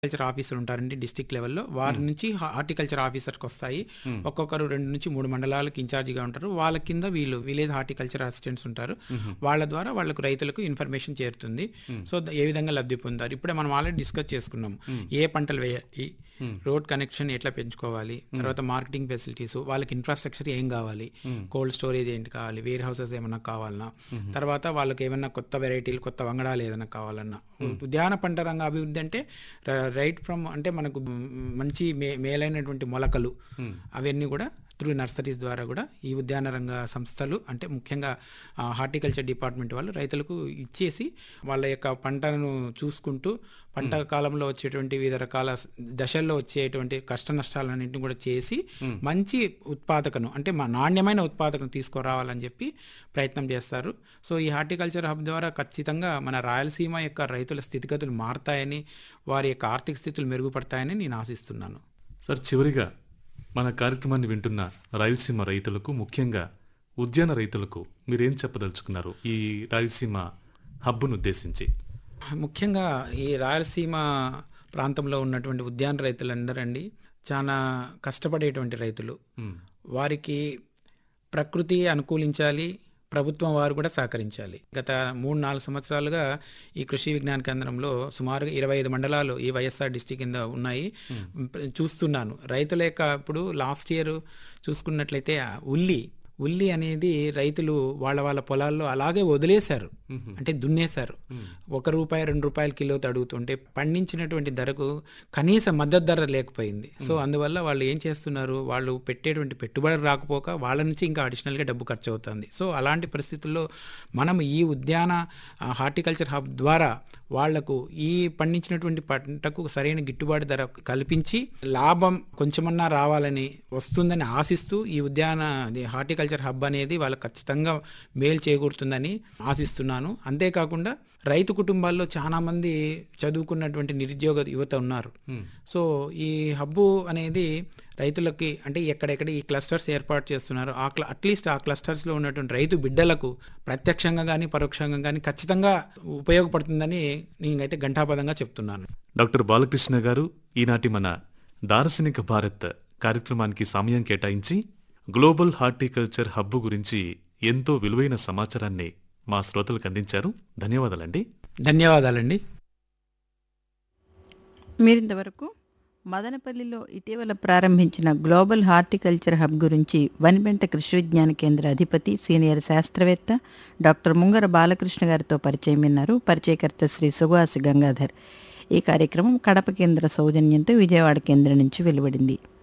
Horticulture officer ఉంటారండి district లెవెల్లో వారి నుంచి హా- హార్టికల్చర్ ఆఫీసర్కి వస్తాయి ఒక్కొక్కరు రెండు నుంచి మూడు మండలాలకు ఇన్ఛార్జిగా ఉంటారు వాళ్ళ కింద వీళ్ళు విలేజ్ హార్టికల్చర్ అసిస్టెంట్స్ ఉంటారు వాళ్ళ ద్వారా వాళ్ళకు రైతులకు ఇన్ఫర్మేషన్ చేరుతుంది సో ద- ఏ విధంగా లబ్ధి పొందారు ఇప్పుడే మనం ఆల్రెడీ డిస్కస్ చేసుకున్నాం ఏ పంటలు వేయాలి రోడ్ కనెక్షన్ ఎట్లా పెంచుకోవాలి తర్వాత మార్కెటింగ్ ఫెసిలిటీస్ వాళ్ళకి ఇన్ఫ్రాస్ట్రక్చర్ ఏం కావాలి కోల్డ్ స్టోరేజ్ ఏంటి కావాలి వేర్ హౌసెస్ ఏమన్నా కావాలన్నా తర్వాత వాళ్ళకి ఏమన్నా కొత్త వెరైటీలు కొత్త వంగడాలు ఏదైనా కావాలన్నా ఉద్యాన పంట రంగ అభివృద్ధి అంటే రైట్ ఫ్రమ్ అంటే మనకు మ్, మంచి మే మేలైనటువంటి మొలకలు అవన్నీ కూడా త్రూ నర్సరీస్ ద్వారా కూడా ఈ ఉద్యాన రంగ సంస్థలు అంటే ముఖ్యంగా హార్టికల్చర్ డిపార్ట్మెంట్ వాళ్ళు రైతులకు ఇచ్చేసి వాళ్ళ యొక్క పంటను చూసుకుంటూ పంట కాలంలో వచ్చేటువంటి వివిధ రకాల స- దశల్లో వచ్చేటువంటి కష్ట నష్టాలన్నింటినీ కూడా చేసి మంచి ఉత్పాదకను అంటే మా నాణ్యమైన ఉత్పాదకను తీసుకురావాలని చెప్పి ప్రయత్నం చేస్తారు సో ఈ హార్టికల్చర్ హబ్ ద్వారా ఖచ్చితంగా మన రాయలసీమ యొక్క రైతుల స్థితిగతులు మారుతాయని వారి యొక్క ఆర్థిక స్థితులు మెరుగుపడతాయని నేను ఆశిస్తున్నాను సార్ చివరిగా మన కార్యక్రమాన్ని వింటున్న రాయలసీమ రైతులకు ముఖ్యంగా ఉద్యాన రైతులకు మీరేం చెప్పదలుచుకున్నారు ఈ రాయలసీమ హబ్బును ఉద్దేశించి ముఖ్యంగా ఈ రాయలసీమ ప్రాంతంలో ఉన్నటువంటి ఉద్యాన రైతులందరండి చాలా కష్టపడేటువంటి రైతులు మ్మ్. వారికి ప్రకృతి అనుకూలించాలి ప్రభుత్వం వారు కూడా సహకరించాలి గత మూడు నాలుగు సంవత్సరాలుగా ఈ కృషి విజ్ఞాన కేంద్రంలో సుమారుగా ఇరవై ఐదు మండలాలు ఈ వైఎస్ఆర్ డిస్టిక్ కింద ఉన్నాయి చూస్తున్నాను రైతుల యొక్క ఇప్పుడు లాస్ట్ ఇయర్ చూసుకున్నట్లయితే ఆ ఉల్లి ఉల్లి అనేది రైతులు వాళ్ళ వాళ్ళ పొలాల్లో అలాగే వదిలేశారు అంటే దున్నేశారు ఒక రూపాయి రెండు రూపాయల కిలో అడుగుతుంటే పండించినటువంటి ధరకు కనీస మద్దతు ధర లేకపోయింది సో అందువల్ల వాళ్ళు ఏం చేస్తున్నారు వాళ్ళు పెట్టేటువంటి పెట్టుబడి రాకపోక వాళ్ళ నుంచి ఇంకా అడిషనల్గా డబ్బు ఖర్చు అవుతుంది సో అలాంటి పరిస్థితుల్లో మనం ఈ ఉద్యాన ఆ, హార్టికల్చర్ హబ్ ద్వారా వాళ్లకు ఈ పండించినటువంటి పంటకు సరైన గిట్టుబాటు ధర కల్పించి లాభం కొంచెమన్నా రావాలని వస్తుందని ఆశిస్తూ ఈ ఉద్యాన ఇది హార్టికల్చర్ హబ్ అనేది వాళ్ళకి ఖచ్చితంగా మేలు చేకూరుతుందని ఆశిస్తున్నాను అంతేకాకుండా రైతు కుటుంబాల్లో చాలా మంది చదువుకున్నటువంటి నిరుద్యోగ యువత ఉన్నారు సో ఈ హబ్బు అనేది రైతులకి అంటే ఎక్కడెక్కడ ఈ క్లస్టర్స్ ఏర్పాటు చేస్తున్నారు ఆ క్ల అట్లీస్ట్ ఆ క్లస్టర్స్లో ఉన్నటువంటి రైతు బిడ్డలకు ప్రత్యక్షంగా కానీ పరోక్షంగా కానీ ఖచ్చితంగా ఉపయోగపడుతుందని నేనైతే ఘంటాపదంగా చెప్తున్నాను డాక్టర్ బాలకృష్ణ గారు ఈనాటి మన దార్శనిక భారత్ కార్యక్రమానికి సమయం కేటాయించి గ్లోబల్ హార్టికల్చర్ హబ్బు గురించి ఎంతో విలువైన సమాచారాన్ని మా శ్రోతలకు అందించారు ధన్యవాదాలండి ధన్యవాదాలండి మీరింతవరకు మదనపల్లిలో ఇటీవల ప్రారంభించిన గ్లోబల్ హార్టికల్చర్ హబ్ గురించి వనిబెంట కృషి విజ్ఞాన కేంద్ర అధిపతి సీనియర్ శాస్త్రవేత్త డాక్టర్ ముంగర బాలకృష్ణ గారితో పరిచయం విన్నారు పరిచయకర్త శ్రీ సుగాసి గంగాధర్ ఈ కార్యక్రమం కడప కేంద్ర సౌజన్యంతో విజయవాడ కేంద్రం నుంచి వెలువడింది